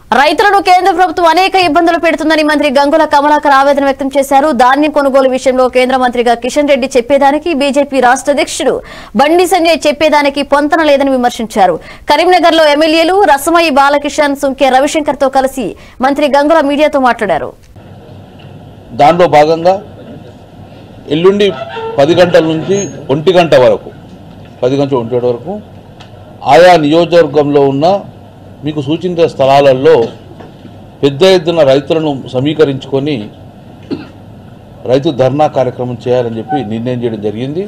రైతులను కేంద్ర ప్రభుత్వం అనేక ఇబ్బందులు పెడుతుందని మంత్రి గంగుల కమలాకర్ ఆవేదన వ్యక్తం చేశారు ధాన్యం కొనుగోలు విషయంలో కేంద్ర మంత్రిగా కిషన్ రెడ్డి చెప్పేదానికి బీజేపీ రాష్ట్ర అధ్యక్షుడు బండి సంజయ్ చెప్పేదానికి పొంతన లేదని విమర్శించారు కరీంనగర్ లో ఎమ్మెల్యేలు రసమయి బాలకిషన్ సుంకే రవిశంకర్ తో కలిసి మంత్రి గంగుల మీడియాతో మాట్లాడారు దానిలో భాగంగా ఎల్లుండి పది గంటల నుంచి ఒంటి గంట వరకు పది గంటల ఒంటి గంట వరకు ఆయా నియోజకవర్గంలో ఉన్న మీకు సూచించిన స్థలాలలో పెద్ద ఎత్తున రైతులను సమీకరించుకొని రైతు ధర్నా కార్యక్రమం చేయాలని చెప్పి నిర్ణయం చేయడం జరిగింది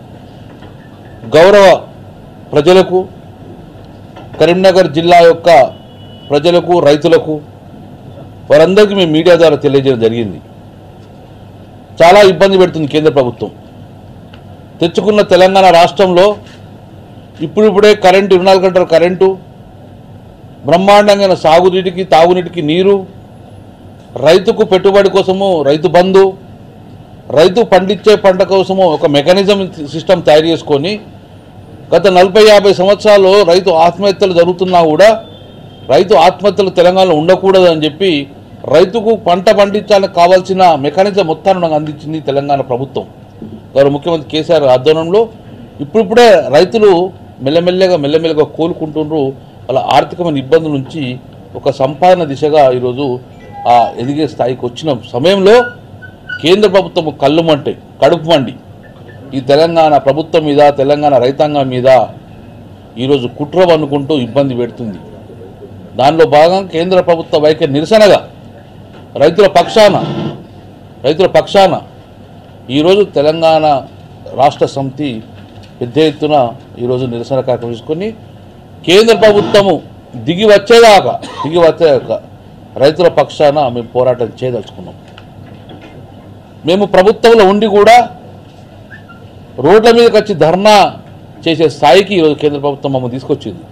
గౌరవ ప్రజలకు కరీంనగర్ జిల్లా యొక్క ప్రజలకు రైతులకు వారందరికీ మేము మీడియా ద్వారా తెలియజేయడం జరిగింది చాలా ఇబ్బంది పెడుతుంది కేంద్ర ప్రభుత్వం తెచ్చుకున్న తెలంగాణ రాష్ట్రంలో ఇప్పుడిప్పుడే కరెంటు ఇరవై నాలుగు గంటల కరెంటు బ్రహ్మాండంగా సాగునీటికి తాగునీటికి నీరు రైతుకు పెట్టుబడి కోసము రైతు బంధు రైతు పండించే పంట కోసము ఒక మెకానిజం సిస్టమ్ తయారు చేసుకొని గత నలభై యాభై సంవత్సరాలు రైతు ఆత్మహత్యలు జరుగుతున్నా కూడా రైతు ఆత్మహత్యలు తెలంగాణలో ఉండకూడదు అని చెప్పి రైతుకు పంట పండించాలని కావాల్సిన మెకానిజం మొత్తాన్ని మనకు అందించింది తెలంగాణ ప్రభుత్వం గౌరవ ముఖ్యమంత్రి కేసీఆర్ ఆధ్వర్యంలో ఇప్పుడిప్పుడే రైతులు మెల్లమెల్లగా మెల్లమెల్లగా కోలుకుంటుండ్రు వాళ్ళ ఆర్థికమైన ఇబ్బందుల నుంచి ఒక సంపాదన దిశగా ఈరోజు ఆ ఎదిగే స్థాయికి వచ్చిన సమయంలో కేంద్ర ప్రభుత్వం కళ్ళు మంటే కడుపు మండి ఈ తెలంగాణ ప్రభుత్వం మీద తెలంగాణ రైతాంగం మీద ఈరోజు కుట్ర అనుకుంటూ ఇబ్బంది పెడుతుంది దానిలో భాగంగా కేంద్ర ప్రభుత్వ వైఖరి నిరసనగా రైతుల పక్షాన రైతుల పక్షాన ఈరోజు తెలంగాణ రాష్ట్ర సమితి పెద్ద ఎత్తున ఈరోజు నిరసన కార్యక్రమం తీసుకొని కేంద్ర ప్రభుత్వము దిగి వచ్చేదాకా దిగి వచ్చేదాకా రైతుల పక్షాన మేము పోరాటం చేయదలుచుకున్నాం మేము ప్రభుత్వంలో ఉండి కూడా రోడ్ల మీదకి వచ్చి ధర్నా చేసే స్థాయికి ఈరోజు కేంద్ర ప్రభుత్వం మమ్మల్ని తీసుకొచ్చింది